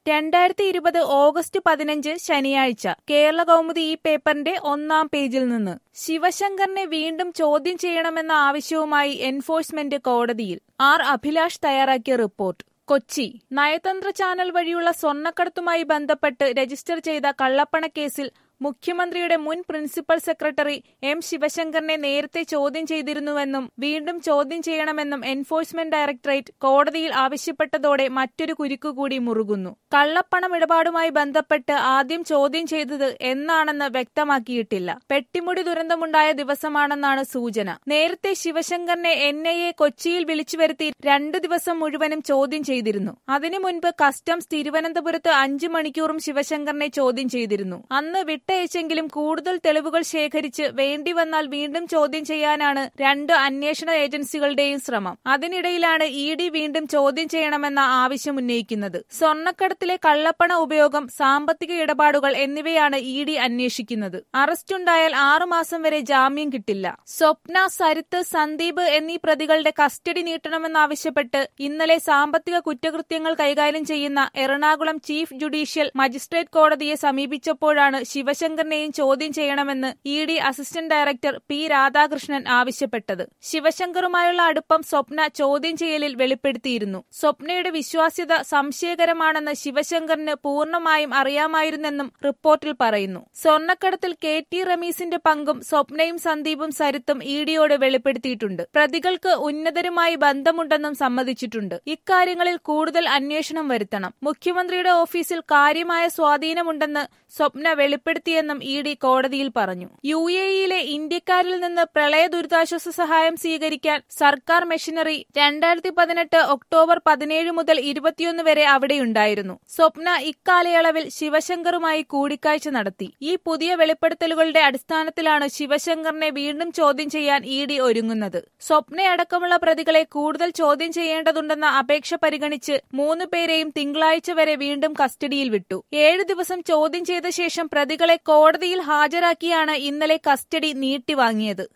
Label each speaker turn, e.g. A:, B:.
A: രണ്ടായിരത്തി ഇരുപത് ഓഗസ്റ്റ് പതിനഞ്ച് ശനിയാഴ്ച കേരള കൗമുദി ഈ പേപ്പറിന്റെ ഒന്നാം പേജിൽ നിന്ന് ശിവശങ്കറിനെ വീണ്ടും ചോദ്യം ചെയ്യണമെന്ന ആവശ്യവുമായി എൻഫോഴ്സ്മെന്റ് കോടതിയിൽ ആർ അഭിലാഷ് തയ്യാറാക്കിയ റിപ്പോർട്ട് കൊച്ചി നയതന്ത്ര ചാനൽ വഴിയുള്ള സ്വർണ്ണക്കടത്തുമായി ബന്ധപ്പെട്ട് രജിസ്റ്റർ ചെയ്ത കള്ളപ്പണക്കേസിൽ മുഖ്യമന്ത്രിയുടെ മുൻ പ്രിൻസിപ്പൽ സെക്രട്ടറി എം ശിവശങ്കറിനെ നേരത്തെ ചോദ്യം ചെയ്തിരുന്നുവെന്നും വീണ്ടും ചോദ്യം ചെയ്യണമെന്നും എൻഫോഴ്സ്മെന്റ് ഡയറക്ടറേറ്റ് കോടതിയിൽ ആവശ്യപ്പെട്ടതോടെ മറ്റൊരു കുരുക്കുകൂടി മുറുകുന്നു കള്ളപ്പണം ഇടപാടുമായി ബന്ധപ്പെട്ട് ആദ്യം ചോദ്യം ചെയ്തത് എന്നാണെന്ന് വ്യക്തമാക്കിയിട്ടില്ല പെട്ടിമുടി ദുരന്തമുണ്ടായ ദിവസമാണെന്നാണ് സൂചന നേരത്തെ ശിവശങ്കറിനെ എൻ ഐ എ കൊച്ചിയിൽ വിളിച്ചു വരുത്തി രണ്ടു ദിവസം മുഴുവനും ചോദ്യം ചെയ്തിരുന്നു അതിനു മുൻപ് കസ്റ്റംസ് തിരുവനന്തപുരത്ത് അഞ്ചു മണിക്കൂറും ശിവശങ്കറിനെ ചോദ്യം ചെയ്തിരുന്നു അന്ന് വിട്ടയച്ചെങ്കിലും കൂടുതൽ തെളിവുകൾ ശേഖരിച്ച് വേണ്ടി വന്നാൽ വീണ്ടും ചോദ്യം ചെയ്യാനാണ് രണ്ട് അന്വേഷണ ഏജൻസികളുടെയും ശ്രമം അതിനിടയിലാണ് ഇ ഡി വീണ്ടും ചോദ്യം ചെയ്യണമെന്ന ആവശ്യം ഉന്നയിക്കുന്നത് സ്വർണ്ണക്കടത്തിലെ കള്ളപ്പണ ഉപയോഗം സാമ്പത്തിക ഇടപാടുകൾ എന്നിവയാണ് ഇ ഡി അന്വേഷിക്കുന്നത് അറസ്റ്റുണ്ടായാൽ ആറുമാസം വരെ ജാമ്യം കിട്ടില്ല സ്വപ്ന സരിത്ത് സന്ദീപ് എന്നീ പ്രതികളുടെ കസ്റ്റഡി നീട്ടണമെന്നാവശ്യപ്പെട്ട് ഇന്നലെ സാമ്പത്തിക കുറ്റകൃത്യങ്ങൾ കൈകാര്യം ചെയ്യുന്ന എറണാകുളം ചീഫ് ജുഡീഷ്യൽ മജിസ്ട്രേറ്റ് കോടതിയെ സമീപിച്ചപ്പോഴാണ് ശിവശങ്കറിനെയും ചോദ്യം ചെയ്യണമെന്ന് E D assistant director P Radhakrishnan ആവശ്യപ്പെട്ടത് ശിവശങ്കറുമായുള്ള അടുപ്പം സ്വപ്ന ചോദ്യം ചെയ്യലിൽ വെളിപ്പെടുത്തിയിരുന്നു സ്വപ്നയുടെ വിശ്വാസ്യത സംശയകരമാണെന്ന് ശിവശങ്കറിന് പൂർണ്ണമായും അറിയാമായിരുന്നെന്നും റിപ്പോർട്ടിൽ പറയുന്നു സ്വർണ്ണക്കടത്തിൽ കെ ടി റമീസിന്റെ പങ്കും സ്വപ്നയും സന്ദീപും സരിത്തും ഇ ഡിയോട് വെളിപ്പെടുത്തിയിട്ടുണ്ട് പ്രതികൾക്ക് ഉന്നതരുമായി ബന്ധമുണ്ടെന്നും സമ്മതിച്ചിട്ടുണ്ട് ഇക്കാര്യങ്ങളിൽ കൂടുതൽ അന്വേഷണം വരുത്തണം മുഖ്യമന്ത്രിയുടെ ഓഫീസിൽ കാര്യമായ സ്വാധീനമുണ്ടെന്ന് സ്വപ്ന വെളിപ്പെടുത്തിയെന്നും ഇ ഡി കോടതിയിൽ പറഞ്ഞു യു എ ഇയിലെ ഇന്ത്യക്കാരിൽ നിന്ന് പ്രളയ ദുരിതാശ്വാസ സഹായം സ്വീകരിക്കാൻ സർക്കാർ മെഷീനറി രണ്ടായിരത്തി പതിനെട്ട് ഒക്ടോബർ പതിനേഴ് മുതൽ ഇരുപത്തിയൊന്ന് വരെ അവിടെയുണ്ടായിരുന്നു സ്വപ്ന ഇക്കാലയളവിൽ ശിവശങ്കറുമായി കൂടിക്കാഴ്ച നടത്തി ഈ പുതിയ വെളിപ്പെടുത്തലുകളുടെ അടിസ്ഥാനത്തിലാണ് ശിവശങ്കറിനെ വീണ്ടും ചോദ്യം ചെയ്യാൻ ഇ ഡി ഒരുങ്ങുന്നത് സ്വപ്നയടക്കമുള്ള പ്രതികളെ കൂടുതൽ ചോദ്യം ചെയ്യേണ്ടതുണ്ടെന്ന അപേക്ഷ പരിഗണിച്ച് മൂന്ന് പേരെയും തിങ്കളാഴ്ച വരെ വീണ്ടും കസ്റ്റഡിയിൽ വിട്ടു ഏഴ് ദിവസം ചോദ്യം ചെയ്ത ശേഷം പ്രതികളെ കോടതിയിൽ ഹാജരാക്കിയാണ് ഇന്നലെ കസ്റ്റഡി നീട്ടിവാങ്ങിയത്